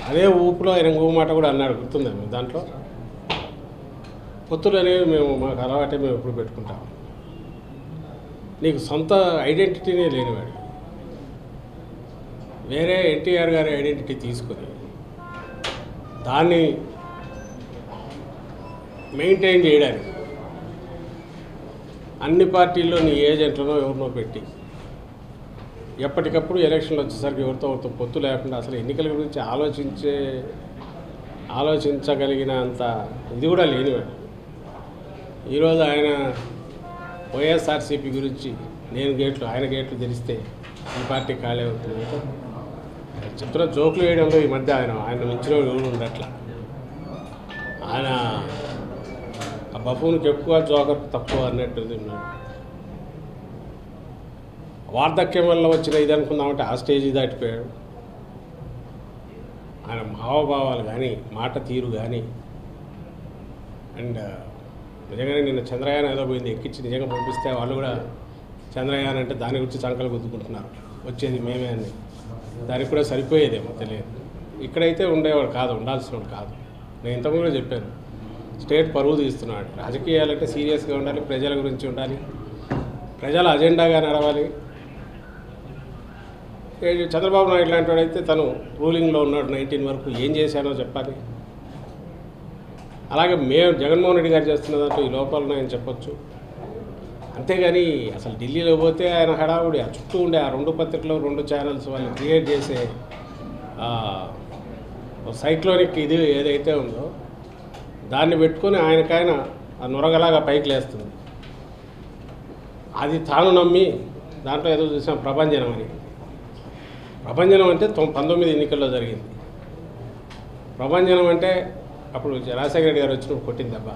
అదే ఊపులో ఆయన ఇంకో మాట కూడా అన్నాడు గుర్తుందా మీకు దాంట్లో పొత్తులు అనేవి మేము మాకు అలవాటే మేము ఎప్పుడు పెట్టుకుంటాం నీకు సొంత ఐడెంటిటీనే లేనివాడు వేరే ఎన్టీఆర్ గారి ఐడెంటిటీ తీసుకొని దాన్ని మెయింటైన్ చేయడానికి అన్ని పార్టీల్లో నీ ఏజెంట్లను ఎవరినో పెట్టి ఎప్పటికప్పుడు ఎలక్షన్లు వచ్చేసరికి ఎవరితో ఎవరితో పొత్తు లేకుండా అసలు ఎన్నికల గురించి ఆలోచించే ఆలోచించగలిగిన అంత ఇది కూడా లేనివాడు ఈరోజు ఆయన వైఎస్ఆర్సీపీ గురించి నేను గేట్లు ఆయన గేట్లు తెరిస్తే ఈ పార్టీ ఖాళీ అవుతుంది చెప్తున్న జోకులు వేయడంలో ఈ మధ్య ఆయన ఆయన మించిన వాళ్ళు ఎవరు ఉండట్లా ఆయన ఆ బఫూన్కి ఎక్కువ జోకర్ తక్కువ అన్నట్టు ఉన్నాడు వార్ధక్యం వల్ల వచ్చిన ఇది అనుకుందామంటే ఆ స్టేజ్ దాటిపోయాడు ఆయన హావభావాలు కానీ మాట తీరు కానీ అండ్ నిజంగానే నిన్న చంద్రయాన్ ఏదో పోయింది ఎక్కించి నిజంగా పంపిస్తే వాళ్ళు కూడా చంద్రయాన్ అంటే దాని గురించి చంకలు గుద్దుకుంటున్నారు వచ్చేది మేమే అని దానికి కూడా సరిపోయేదేమో తెలియదు ఇక్కడైతే ఉండేవాడు కాదు ఉండాల్సిన వాడు కాదు నేను ఇంతకుముందు చెప్పాను స్టేట్ పరువు తీస్తున్నాడు రాజకీయాలంటే సీరియస్గా ఉండాలి ప్రజల గురించి ఉండాలి ప్రజల అజెండాగా నడవాలి ఏ చంద్రబాబు నాయుడు లాంటి వాడైతే తను రూలింగ్లో ఉన్నాడు నైన్టీన్ వరకు ఏం చేశానో చెప్పాలి అలాగే మేము జగన్మోహన్ రెడ్డి గారు చేస్తున్న దాంట్లో ఈ లోపాలు ఉన్నాయని చెప్పొచ్చు అంతేగాని అసలు ఢిల్లీలో పోతే ఆయన హడావుడి ఆ చుట్టూ ఉండే ఆ రెండు పత్రికలు రెండు ఛానల్స్ వాళ్ళు క్రియేట్ చేసే సైక్లోనిక్ ఇది ఏదైతే ఉందో దాన్ని పెట్టుకొని ఆయనకైనా ఆ నొరగలాగా పైకి లేస్తుంది అది తాను నమ్మి దాంట్లో ఏదో చూసాం ప్రభంజనం అని ప్రభంజనం అంటే తొం పంతొమ్మిది ఎన్నికల్లో జరిగింది ప్రభంజనం అంటే అప్పుడు రాజశేఖర రెడ్డి గారు వచ్చినప్పుడు కొట్టింది దెబ్బ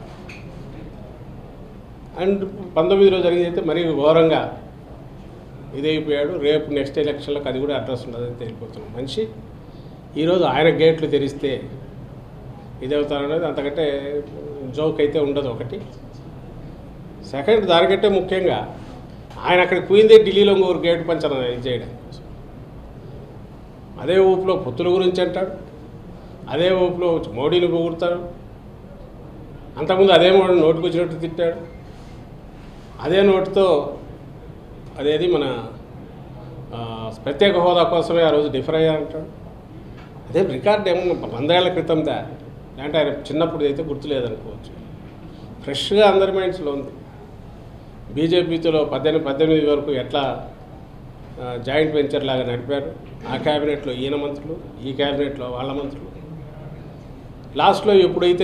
అండ్ పంతొమ్మిదిలో జరిగింది అయితే మరీ ఘోరంగా ఇదైపోయాడు రేపు నెక్స్ట్ ఎలక్షన్లకు అది కూడా అడ్రస్ ఉండదని తెలిపోతున్నాం మనిషి ఈరోజు ఆయన గేట్లు తెరిస్తే ఇదవుతారనేది అంతకంటే జోక్ అయితే ఉండదు ఒకటి సెకండ్ దానికంటే ముఖ్యంగా ఆయన అక్కడికి పోయిందే ఢిల్లీలో ఇంకొకరు గేటు పంచడం ఇది చేయడం కోసం అదే ఊపులో పొత్తుల గురించి అంటాడు అదే ఊపులో మోడీని పొగుడతాడు అంతకుముందు అదే మోడీ నోటుకు వచ్చినట్టు తిట్టాడు అదే నోటుతో అదేది మన ఆ, ప్రత్యేక హోదా కోసమే ఆ రోజు డిఫర్ అయ్యారంటాడు అదే రికార్డ్ ఏమో వందేళ్ల క్రితందా అంటే ఆయన చిన్నప్పుడు అయితే గుర్తులేదనుకోవచ్చు ఫ్రెష్గా అందరి మైండ్స్లో ఉంది బీజేపీతో పద్దెనిమిది పద్దెనిమిది వరకు ఎట్లా ఆ, జాయింట్ వెంచర్ లాగా నడిపారు ఆ క్యాబినెట్లో ఈయన మంత్రులు ఈ క్యాబినెట్లో వాళ్ళ మంత్రులు లాస్ట్లో ఎప్పుడైతే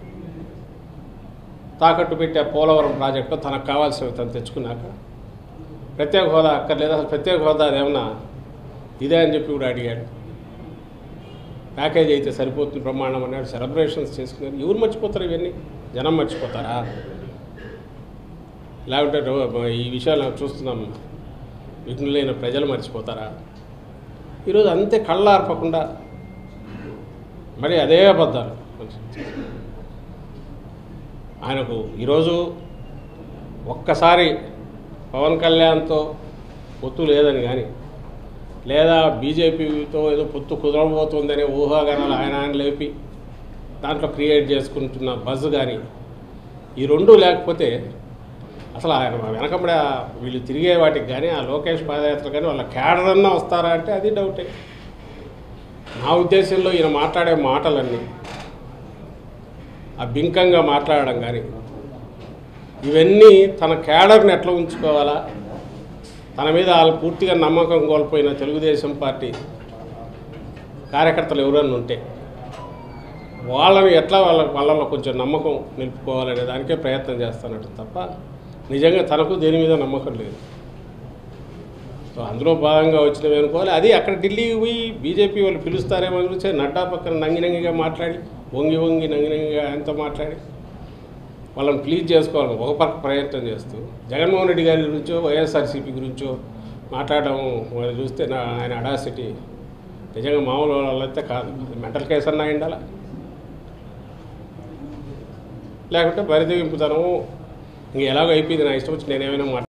తాకట్టు పెట్టే పోలవరం ప్రాజెక్టు తనకు కావాల్సినవి తను తెచ్చుకున్నాక ప్రత్యేక హోదా అక్కర్లేదు అసలు ప్రత్యేక హోదా అదేమన్నా ఇదే అని చెప్పి కూడా అడిగాడు ప్యాకేజ్ అయితే సరిపోతుంది బ్రహ్మాండం అన్నాడు సెలబ్రేషన్స్ చేసుకున్నారు ఎవరు మర్చిపోతారు ఇవన్నీ జనం మర్చిపోతారా లేకుంటే రో- ఈ విషయాలు చూస్తున్నాం విఘ్నులైన ప్రజలు మర్చిపోతారా ఈరోజు అంతే కళ్ళార్పకుండా మరి అదే అబద్ధాలు ఆయనకు ఈరోజు ఒక్కసారి పవన్ కళ్యాణ్తో పొత్తు లేదని కానీ లేదా బీజేపీతో ఏదో పొత్తు కుదరబోతుందనే ఊహాగానాలు ఆయన ఆయన లేపి దాంట్లో క్రియేట్ చేసుకుంటున్న బజ్ కానీ ఈ రెండు లేకపోతే అసలు ఆయన వెనకబడే ఆ వీళ్ళు తిరిగే వాటికి కానీ ఆ లోకేష్ పాదయాత్ర కానీ వాళ్ళ క్యాడరన్నా వస్తారా అంటే అది డౌటే నా ఉద్దేశంలో ఈయన మాట్లాడే మాటలన్నీ ఆ బింకంగా మాట్లాడడం కానీ ఇవన్నీ తన క్యాడర్ని ఎట్లా ఉంచుకోవాలా తన మీద వాళ్ళు పూర్తిగా నమ్మకం కోల్పోయిన తెలుగుదేశం పార్టీ కార్యకర్తలు ఎవరన్నా ఉంటే వాళ్ళని ఎట్లా వాళ్ళ వాళ్ళలో కొంచెం నమ్మకం నిలుపుకోవాలనే దానికే ప్రయత్నం చేస్తానట్టు తప్ప నిజంగా తనకు దేని మీద నమ్మకం లేదు సో అందులో భాగంగా వచ్చినవి అనుకోవాలి అది అక్కడ ఢిల్లీకి పోయి బీజేపీ వాళ్ళు పిలుస్తారేమో అని చూస్తే నడ్డా పక్కన నంగి నంగిగా మాట్లాడి వంగి వంగి నంగి నంగిగా ఆయనతో మాట్లాడి వాళ్ళని ప్లీజ్ చేసుకోవాలని ఒక పక్క ప్రయత్నం చేస్తూ జగన్మోహన్ రెడ్డి గారి గురించో వైఎస్ఆర్సీపీ గురించో మాట్లాడడం వాళ్ళు చూస్తే నా ఆయన అడాసిటీ నిజంగా మామూలు వాళ్ళైతే కాదు మెంటల్ కేసు అన్నా ఉండాలా లేకుంటే బరిదెగింపుతనం ఇంక ఎలాగో అయిపోయింది నా ఇష్టం వచ్చి నేనేమైనా మాట్లా